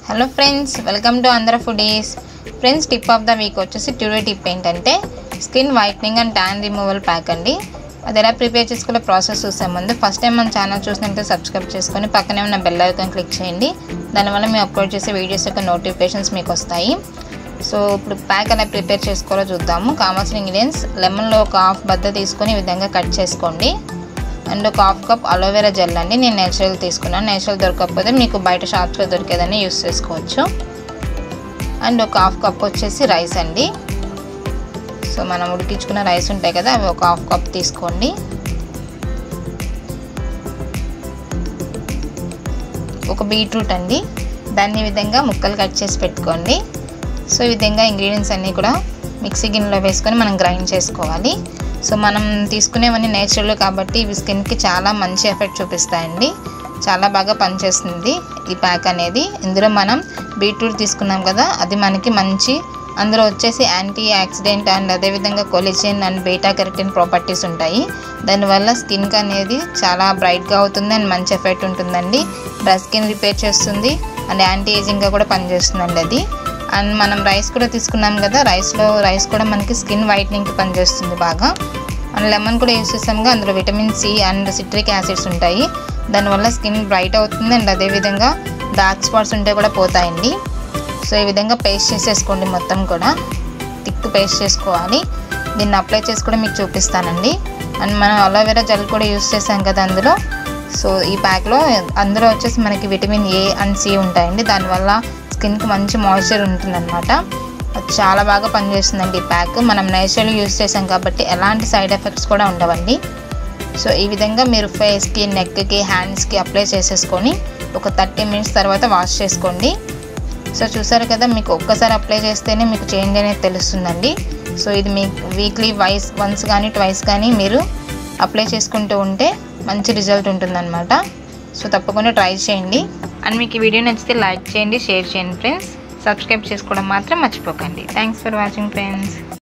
hello friends welcome to Andhra foodies friends tip of the week వచ్చేసి today tip ఏంటంటే skin whitening and tan removal pack అండి అది ఎలా prepare చేసుకునే process చూసే ముందు ఫస్ట్ టైం మన ఛానల్ చూసినట్లయితే సబ్స్క్రైబ్ చేసుకొని పక్కనే ఉన్న బెల్ ఐకాన్ క్లిక్ చేయండి దానివల్ల మేము అప్లోడ్ చేసే వీడియోస్ యొక్క నోటిఫికేషన్స్ మీకు వస్తాయి సో ఇప్పుడు ప్యాక్ ఎలా ప్రిపేర్ చేసుకోవాలో చూద్దాము కావాల్సిన ఇంగ్రీడియంట్స్ లెమన్లో ఒక హాఫ్ బద్ద తీసుకొని ఈ విధంగా కట్ చేసుకోండి అండ్ ఒక హాఫ్ కప్ అలోవెరా జెల్ అండి నేను నేచురల్ తీసుకున్నాను నేచురల్ దొరకకపోతే మీకు బయట షాప్స్లో దొరికేదని యూస్ చేసుకోవచ్చు అండ్ ఒక హాఫ్ కప్ వచ్చేసి రైస్ అండి సో మనం ఉడికించుకున్న రైస్ ఉంటాయి కదా అవి ఒక హాఫ్ కప్ తీసుకోండి ఒక బీట్రూట్ అండి దాన్ని ఈ విధంగా ముక్కలు కట్ చేసి పెట్టుకోండి సో ఈ విధంగా ఇంగ్రీడియంట్స్ అన్నీ కూడా మిక్సీ గిన్నెలో వేసుకొని మనం గ్రైండ్ చేసుకోవాలి సో మనం తీసుకునేవన్నీ నేచురల్ కాబట్టి ఇవి స్కిన్కి చాలా మంచి ఎఫెక్ట్ చూపిస్తాయండి చాలా బాగా పనిచేస్తుంది ఈ ప్యాక్ అనేది ఇందులో మనం బీట్రూట్ తీసుకున్నాం కదా అది మనకి మంచి అందులో వచ్చేసి యాంటీ యాక్సిడెంట్ అండ్ అదేవిధంగా collagen and beta carotene properties ఉంటాయి దానివల్ల స్కిన్కి అనేది చాలా బ్రైట్గా అవుతుంది అండ్ మంచి ఎఫెక్ట్ ఉంటుందండి డ్రై స్కిన్ రిపేర్ చేస్తుంది అండ్ యాంటీ ఏజింగ్గా కూడా పనిచేస్తుందండి అది అండ్ మనం రైస్ కూడా తీసుకున్నాం కదా రైస్లో రైస్ కూడా మనకి స్కిన్ వైట్నింగ్కి పనిచేస్తుంది బాగా అండ్ లెమన్ కూడా యూస్ చేసాముగా అందులో vitamin C and citric acids ఉంటాయి దానివల్ల స్కిన్ బ్రైట్ అవుతుంది అండ్ అదేవిధంగా డార్క్ స్పాట్స్ ఉంటే కూడా పోతాయండి సో ఈ విధంగా పేస్ట్ చేసేసుకోండి మొత్తం కూడా థిక్ పేస్ట్ చేసుకోవాలి దీన్ని అప్లై చేసి కూడా మీకు చూపిస్తానండి అండ్ మనం అలోవెరా జెల్ కూడా యూస్ చేసాం కదా అందులో సో ఈ ప్యాక్లో అందులో వచ్చేసి మనకి విటమిన్ ఏ అండ్ సి ఉంటాయండి దానివల్ల స్కిన్కి మంచి మాయిశ్చర్ ఉంటుందన్నమాట అది చాలా బాగా పనిచేస్తుందండి ఈ ప్యాక్ మనం నేచురల్ యూస్ చేసాం కాబట్టి ఎలాంటి సైడ్ ఎఫెక్ట్స్ కూడా ఉండవండి సో ఈ విధంగా మీరు ఫేస్కి నెక్కి హ్యాండ్స్కి అప్లై చేసేసుకొని ఒక థర్టీ మినిట్స్ తర్వాత వాష్ చేసుకోండి సో చూసారు కదా మీకు ఒక్కసారి అప్లై చేస్తేనే మీకు చేంజ్ అనేది తెలుస్తుందండి సో ఇది మీ వీక్లీ వైస్ వన్స్ కానీ ట్వైస్ కానీ మీరు అప్లై చేసుకుంటూ ఉంటే మంచి రిజల్ట్ ఉంటుందన్నమాట సో తప్పకుండా ట్రై చేయండి అండ్ మీకు ఈ వీడియో నచ్చితే లైక్ చేయండి షేర్ చేయండి ఫ్రెండ్స్ సబ్స్క్రైబ్ చేసుకోవడం మాత్రం మర్చిపోకండి థ్యాంక్స్ ఫర్ వాచింగ్ ఫ్రెండ్స్